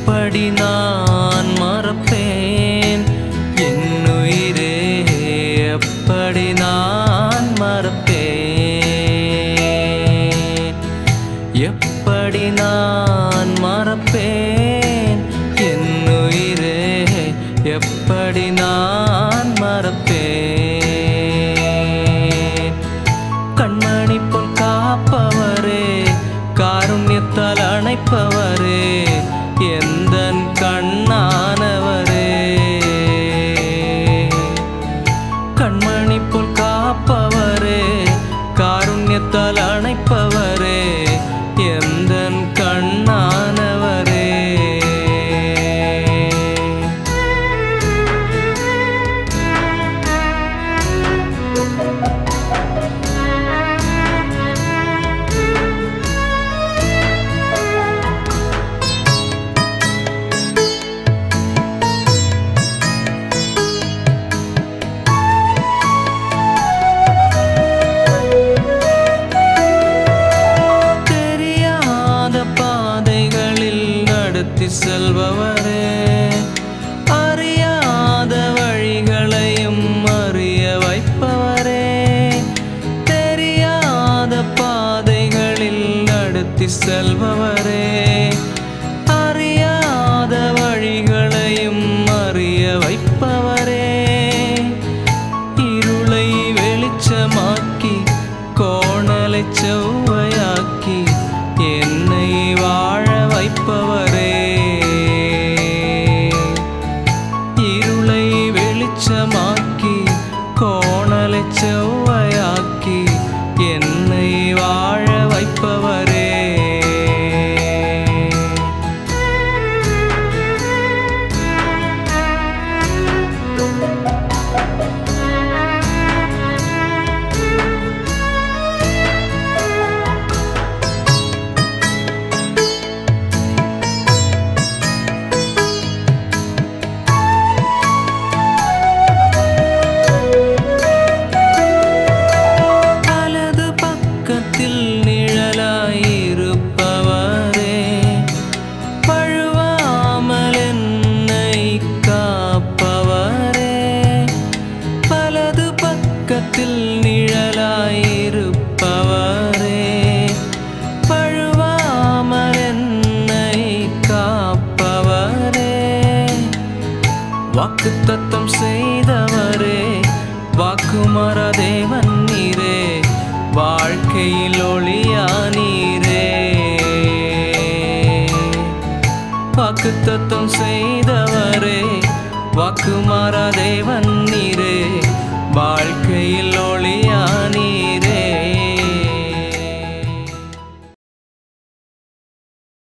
எப்படி நான் மறப்பேன் என்னுயிரே எப்படி நான் மறப்பேன் எப்படி நான் மறப்பேன் என்னுயிரே எப்படி நான் மறப்பேன் கண்மணி போல் காப்பவரே காருண்யத்தால் அணைப்பவரே எந்தன் கண்ணானவரே கண்மணி போல் காப்பவரே காருண்யத்தால் அணைப்பவரே எந்தன் கண்ணானவரே தெரியாத பாதைகளில் நடத்தி செல்பவரே அறியாத வழிகளையும் அறிய வைப்பவரே தெரியாத பாதைகளில் நடத்தி செல்பவரே அறியாத வழிகளையும் அறிய வைப்பவரே இருளை வெளிச்சமாக்கி கோணலை செவ்வையாக்கி என்னை வாழ வைப்பவரே இருளை வெளிச்சமாக்கி கோணலை செவ்வையாக்கி என்னை வாழ வைப்பவரே வலது பக்கத்தில் நிழலாயிருப்பவரே பழுவாமல் என்னை காப்பவரே வலது பக்கத்தில் நிழலாயிருப்பவரே பழுவாமல் என்னை காப்பவரே வாக்கு தத்தம் செய்தவரே வாக்குமர தேவன் நீரே வாழ்க்கையில் ஒளியா நீரே வாக்கு தத்தம் செய்தவரே வாக்குமாரா தேவன்